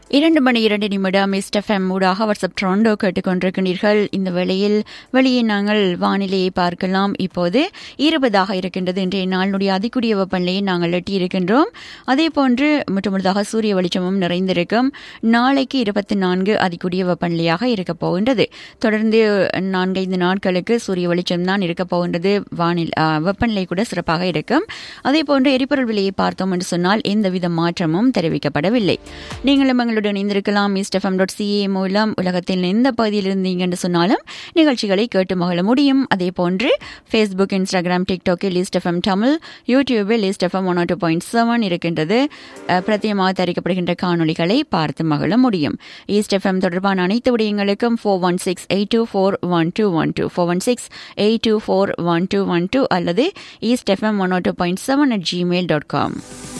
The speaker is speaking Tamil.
இரண்டு மணி இரண்டு நிமிடம் எஸ்டெஃப்எம் ஊடாக வாட்ஸ்அப் ட்ரோண்டோ கேட்டுக்கொண்டிருக்கிறீர்கள் இந்த வேளையில் வெளியே நாங்கள் வானிலையை பார்க்கலாம் இப்போது இருபதாக இருக்கின்றது இன்றைய நாளினுடைய அதிகூடிய வெப்பநிலையை நாங்கள் எட்டியிருக்கின்றோம் அதே போன்று முற்றுமுழுதாக சூரிய வெளிச்சமும் நிறைந்திருக்கும் நாளைக்கு இருபத்தி நான்கு அதிகூடிய வெப்பநிலையாக இருக்கப் போகின்றது தொடர்ந்து நான்கைந்து நாட்களுக்கு சூரிய வெளிச்சம் தான் இருக்கப் போகின்றது வானில் ஆ, வெப்பநிலை கூட சிறப்பாக இருக்கும் அதே போன்று எரிபொருள் விலையை பார்த்தோம் என்று சொன்னால் எந்தவித மாற்றமும் தெரிவிக்கப்படவில்லை நீங்களும் எங்களுடன் இணைந்திருக்கலாம் இஸ்டெஃபம் டாட் சிஏ மூலம் உலகத்தில் எந்த பகுதியில் இருந்தீங்க என்று சொன்னாலும் நிகழ்ச்சிகளை கேட்டு மகிழ முடியும் அதே போன்று ஃபேஸ்புக் இன்ஸ்டாகிராம் டிக்டாக்கில் இஸ்டெஃபம் தமிழ் யூடியூபில் East FM one two point seven இருக்கின்றது அஹ், பிரத்யேகமாக தயாரிக்கப்படுகின்ற காணொளிகளை பார்த்து மகிழ முடியும் ஈஸ்டெஃபம் தொடர்பான அனைத்து விடயங்களுக்கும் four one six eight two four one two one two four one six eight two four one two one two அல்லது East FM one two point seven at Gmail dot com